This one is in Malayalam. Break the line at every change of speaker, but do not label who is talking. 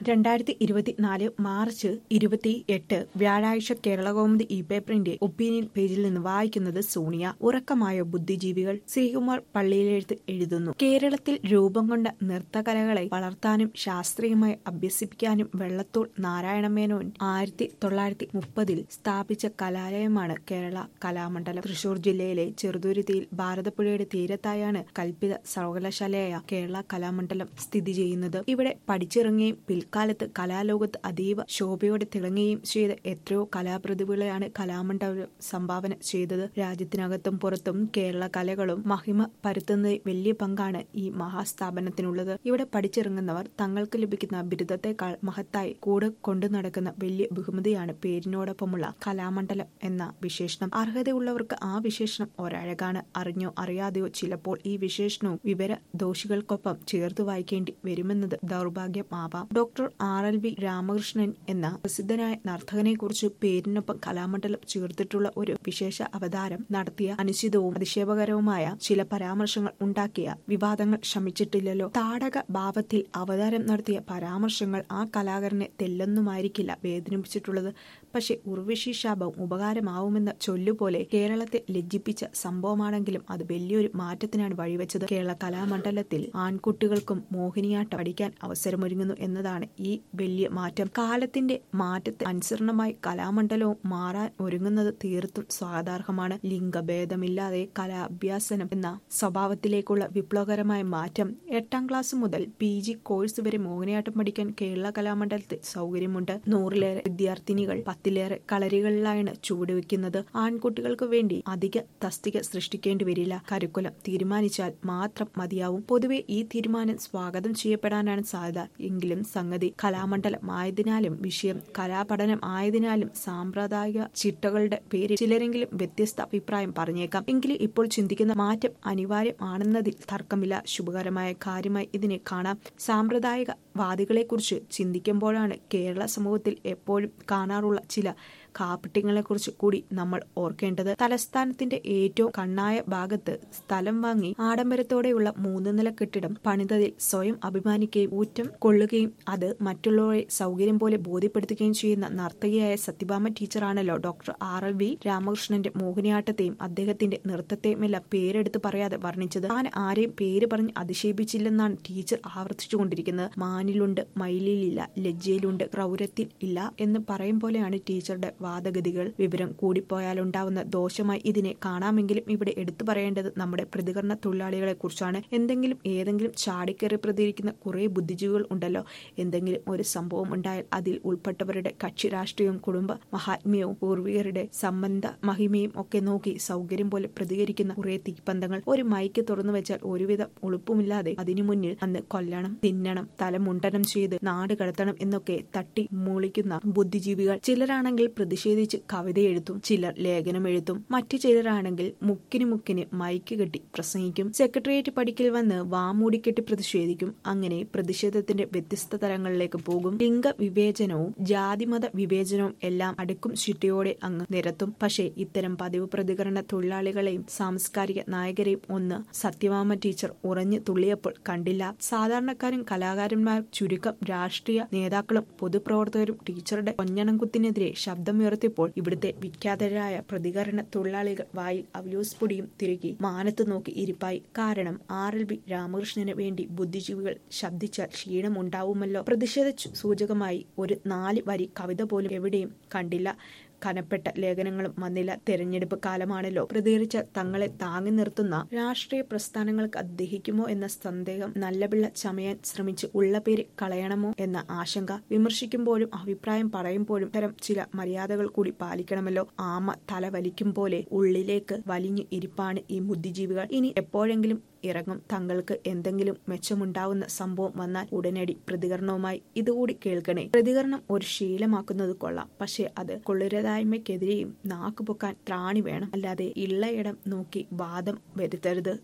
രണ്ടായിരത്തി ഇരുപത്തിനാല് മാർച്ച് ഇരുപത്തി എട്ട് വ്യാഴാഴ്ച കേരളകൗമുദി ഇ പേപ്പറിന്റെ ഒപ്പീനിയൻ പേജിൽ നിന്ന് വായിക്കുന്നത് സോണിയ ഉറക്കമായ ബുദ്ധിജീവികൾ ശ്രീകുമാർ പള്ളിയിലെഴുത്ത് എഴുതുന്നു കേരളത്തിൽ രൂപം കൊണ്ട നൃത്തകലകളെ വളർത്താനും ശാസ്ത്രീയമായി അഭ്യസിപ്പിക്കാനും വെള്ളത്തോൾ നാരായണമേനോൻ ആയിരത്തി തൊള്ളായിരത്തി മുപ്പതിൽ സ്ഥാപിച്ച കലാലയമാണ് കേരള കലാമണ്ഡലം തൃശൂർ ജില്ലയിലെ ചെറുതുരുത്തിയിൽ ഭാരതപ്പുഴയുടെ തീരത്തായാണ് കൽപ്പിത സർവകലാശാലയായ കേരള കലാമണ്ഡലം സ്ഥിതി ചെയ്യുന്നത് ഇവിടെ പഠിച്ചിറങ്ങുകയും പിൽക്കാലത്ത് കലാലോകത്ത് അതീവ ശോഭയോടെ തിളങ്ങുകയും ചെയ്ത എത്രയോ കലാപ്രതിഭകളെയാണ് കലാമണ്ഡലം സംഭാവന ചെയ്തത് രാജ്യത്തിനകത്തും പുറത്തും കേരള കലകളും മഹിമ പരത്തുന്നതിൽ വലിയ പങ്കാണ് ഈ മഹാസ്ഥാപനത്തിനുള്ളത് ഇവിടെ പഠിച്ചിറങ്ങുന്നവർ തങ്ങൾക്ക് ലഭിക്കുന്ന ബിരുദത്തെക്കാൾ മഹത്തായി കൂടെ കൊണ്ടു നടക്കുന്ന വലിയ ബഹുമതിയാണ് പേരിനോടൊപ്പമുള്ള കലാമണ്ഡലം എന്ന വിശേഷണം അർഹതയുള്ളവർക്ക് ആ വിശേഷണം ഒരഴകാണ് അറിഞ്ഞോ അറിയാതെയോ ചിലപ്പോൾ ഈ വിശേഷണവും വിവര ദോഷികൾക്കൊപ്പം ചേർത്ത് വായിക്കേണ്ടി വരുമെന്നത് ദൗർഭാഗ്യമാവാം doctor R L V Ramakrishnan എന്ന പ്രസിദ്ധനായ നർത്തകനെ കുറിച്ച് പേരിനൊപ്പം കലാമണ്ഡലം ചേർത്തിട്ടുള്ള ഒരു വിശേഷ അവതാരം നടത്തിയ അനിശ്ചിതവും അതിശയകരവുമായ ചില പരാമർശങ്ങൾ ഉണ്ടാക്കിയ വിവാദങ്ങൾ ശമിച്ചിട്ടില്ലല്ലോ താടക ഭാവത്തിൽ അവതാരം നടത്തിയ പരാമർശങ്ങൾ ആ കലാകാരനെ തെല്ലൊന്നുമായിരിക്കില്ല വേദനിപ്പിച്ചിട്ടുള്ളത് പക്ഷെ ഉർവശി ശാപം ഉപകാരമാവുമെന്ന ചൊല്ലുപോലെ കേരളത്തെ ലജ്ജിപ്പിച്ച സംഭവമാണെങ്കിലും അത് വലിയൊരു മാറ്റത്തിനാണ് വഴിവെച്ചത് കേരള കലാമണ്ഡലത്തിൽ ആൺകുട്ടികൾക്കും മോഹിനിയാട്ടം പഠിക്കാൻ അവസരമൊരുങ്ങുന്നു എന്നതാണ് ഈ വലിയ മാറ്റം കാലത്തിന്റെ മാറ്റത്തെ അനുസരണമായി കലാമണ്ഡലവും മാറാൻ ഒരുങ്ങുന്നത് തീർത്തും സ്വാഗതാർഹമാണ് ലിംഗഭേദമില്ലാതെ കലാഭ്യാസനം എന്ന സ്വഭാവത്തിലേക്കുള്ള വിപ്ലവകരമായ മാറ്റം എട്ടാം ക്ലാസ് മുതൽ പി ജി കോഴ്സ് വരെ മോഹിനിയാട്ടം പഠിക്കാൻ കേരള കലാമണ്ഡലത്തിൽ സൗകര്യമുണ്ട് നൂറിലേറെ വിദ്യാർത്ഥിനികൾ പത്തിലേറെ കളരികളിലാണ് ചുവടുവെക്കുന്നത് ആൺകുട്ടികൾക്ക് വേണ്ടി അധിക തസ്തിക സൃഷ്ടിക്കേണ്ടി വരില്ല കരിക്കുലം തീരുമാനിച്ചാൽ മാത്രം മതിയാവും പൊതുവെ ഈ തീരുമാനം സ്വാഗതം ചെയ്യപ്പെടാനാണ് സാധ്യത എങ്കിലും സംഗതി കലാമണ്ഡലമായതിനാലും വിഷയം കലാപഠനം ആയതിനാലും സാമ്പ്രദായിക ചിട്ടകളുടെ പേരിൽ ചിലരെങ്കിലും വ്യത്യസ്ത അഭിപ്രായം പറഞ്ഞേക്കാം എങ്കിലും ഇപ്പോൾ ചിന്തിക്കുന്ന മാറ്റം അനിവാര്യമാണെന്നതിൽ തർക്കമില്ല ശുഭകരമായ കാര്യമായി ഇതിനെ കാണാം സാമ്പ്രദായിക വാദികളെക്കുറിച്ച് ചിന്തിക്കുമ്പോഴാണ് കേരള സമൂഹത്തിൽ എപ്പോഴും കാണാറുള്ള ചില കാപ്പട്യങ്ങളെക്കുറിച്ച് കൂടി നമ്മൾ ഓർക്കേണ്ടത് തലസ്ഥാനത്തിന്റെ ഏറ്റവും കണ്ണായ ഭാഗത്ത് സ്ഥലം വാങ്ങി ആഡംബരത്തോടെയുള്ള മൂന്ന് നില കെട്ടിടം പണിതതിൽ സ്വയം അഭിമാനിക്കുകയും ഊറ്റം കൊള്ളുകയും അത് മറ്റുള്ളവരെ സൗകര്യം പോലെ ബോധ്യപ്പെടുത്തുകയും ചെയ്യുന്ന നർത്തകിയായ സത്യഭാമ ടീച്ചറാണല്ലോ ഡോക്ടർ ആർ എൽ വി രാമകൃഷ്ണന്റെ മോഹിനിയാട്ടത്തെയും അദ്ദേഹത്തിന്റെ നൃത്തത്തെയും എല്ലാം പേരെടുത്ത് പറയാതെ വർണ്ണിച്ചത് താൻ ആരെയും പേര് പറഞ്ഞ് അതിശയിപ്പിച്ചില്ലെന്നാണ് ടീച്ചർ ആവർത്തിച്ചുകൊണ്ടിരിക്കുന്നത് മാനിലുണ്ട് മയിലിലില്ല ലജ്ജയിലുണ്ട് ക്രൗരത്തിൽ ഇല്ല എന്ന് പറയും പോലെയാണ് ടീച്ചറുടെ വാദഗതികൾ വിവരം കൂടിപ്പോയാലുണ്ടാവുന്ന ദോഷമായി ഇതിനെ കാണാമെങ്കിലും ഇവിടെ എടുത്തു പറയേണ്ടത് നമ്മുടെ പ്രതികരണ തൊഴിലാളികളെ കുറിച്ചാണ് എന്തെങ്കിലും ഏതെങ്കിലും ചാടിക്കേറി പ്രതികരിക്കുന്ന കുറെ ബുദ്ധിജീവികൾ ഉണ്ടല്ലോ എന്തെങ്കിലും ഒരു സംഭവം ഉണ്ടായാൽ അതിൽ ഉൾപ്പെട്ടവരുടെ കക്ഷി രാഷ്ട്രീയവും കുടുംബ മഹാത്മ്യവും പൂർവികരുടെ സംബന്ധ മഹിമയും ഒക്കെ നോക്കി സൗകര്യം പോലെ പ്രതികരിക്കുന്ന കുറെ തീപ്പന്തങ്ങൾ ഒരു മൈക്ക് തുറന്നു വെച്ചാൽ ഒരുവിധം ഉളുപ്പുമില്ലാതെ അതിനു മുന്നിൽ അന്ന് കൊല്ലണം തിന്നണം തലമുണ്ടനം ചെയ്ത് നാട് കടത്തണം എന്നൊക്കെ തട്ടി മൂളിക്കുന്ന ബുദ്ധിജീവികൾ ചിലരാണെങ്കിൽ പ്രതിഷേധിച്ച് കവിത എഴുത്തും ചിലർ ലേഖനം എഴുത്തും മറ്റു ചിലരാണെങ്കിൽ മുക്കിന് മുക്കിന് മൈക്ക് കെട്ടി പ്രസംഗിക്കും സെക്രട്ടേറിയറ്റ് പടിക്കൽ വന്ന് വാമൂടിക്കെട്ടി പ്രതിഷേധിക്കും അങ്ങനെ പ്രതിഷേധത്തിന്റെ വ്യത്യസ്ത തലങ്ങളിലേക്ക് പോകും ലിംഗ വിവേചനവും ജാതിമത വിവേചനവും എല്ലാം അടുക്കും ചുറ്റിയോടെ അങ്ങ് നിരത്തും പക്ഷേ ഇത്തരം പതിവ് പ്രതികരണ തൊഴിലാളികളെയും സാംസ്കാരിക നായകരെയും ഒന്ന് സത്യവാമ ടീച്ചർ ഉറഞ്ഞു തുള്ളിയപ്പോൾ കണ്ടില്ല സാധാരണക്കാരും കലാകാരന്മാർ ചുരുക്കം രാഷ്ട്രീയ നേതാക്കളും പൊതുപ്രവർത്തകരും ടീച്ചറുടെ പൊഞ്ഞണം കുത്തിനെതിരെ ശബ്ദമുയർത്തിയപ്പോൾ ഇവിടുത്തെ വിഖ്യാതരായ പ്രതികരണ തൊഴിലാളികൾ വായിൽ അവലോസ് പൊടിയും തിരുകി മാനത്ത് നോക്കി ഇരിപ്പായി കാരണം ആർ എൽ ബി രാമകൃഷ്ണന് വേണ്ടി ബുദ്ധിജീവികൾ ശബ്ദിച്ചാൽ ക്ഷീണമുണ്ടാവുമല്ലോ പ്രതിഷേധ സൂചകമായി ഒരു നാല് വരി കവിത പോലും എവിടെയും കണ്ടില്ല കനപ്പെട്ട ലേഖനങ്ങളും വന്നില്ല തെരഞ്ഞെടുപ്പ് കാലമാണല്ലോ പ്രതികരിച്ച തങ്ങളെ താങ്ങി നിർത്തുന്ന രാഷ്ട്രീയ പ്രസ്ഥാനങ്ങൾക്ക് അദ്ദേഹിക്കുമോ എന്ന സന്ദേഹം നല്ലപിള്ള ചമയാൻ ശ്രമിച്ച് ഉള്ള പേര് കളയണമോ എന്ന ആശങ്ക വിമർശിക്കുമ്പോഴും അഭിപ്രായം പറയുമ്പോഴും തരം ചില മര്യാദകൾ കൂടി പാലിക്കണമല്ലോ ആമ തല വലിക്കും പോലെ ഉള്ളിലേക്ക് വലിഞ്ഞു ഇരിപ്പാണ് ഈ ബുദ്ധിജീവികൾ ഇനി എപ്പോഴെങ്കിലും ഇറങ്ങും തങ്ങൾക്ക് എന്തെങ്കിലും മെച്ചമുണ്ടാവുന്ന സംഭവം വന്നാൽ ഉടനടി പ്രതികരണവുമായി ഇതുകൂടി കേൾക്കണേ പ്രതികരണം ഒരു ശീലമാക്കുന്നത് കൊള്ളാം പക്ഷെ അത് കൊള്ളുരതായ്മയ്ക്കെതിരെയും നാക്കുപൊക്കാൻ ത്രാണി വേണം അല്ലാതെ ഇള്ളയിടം നോക്കി വാദം വരുത്തരുത്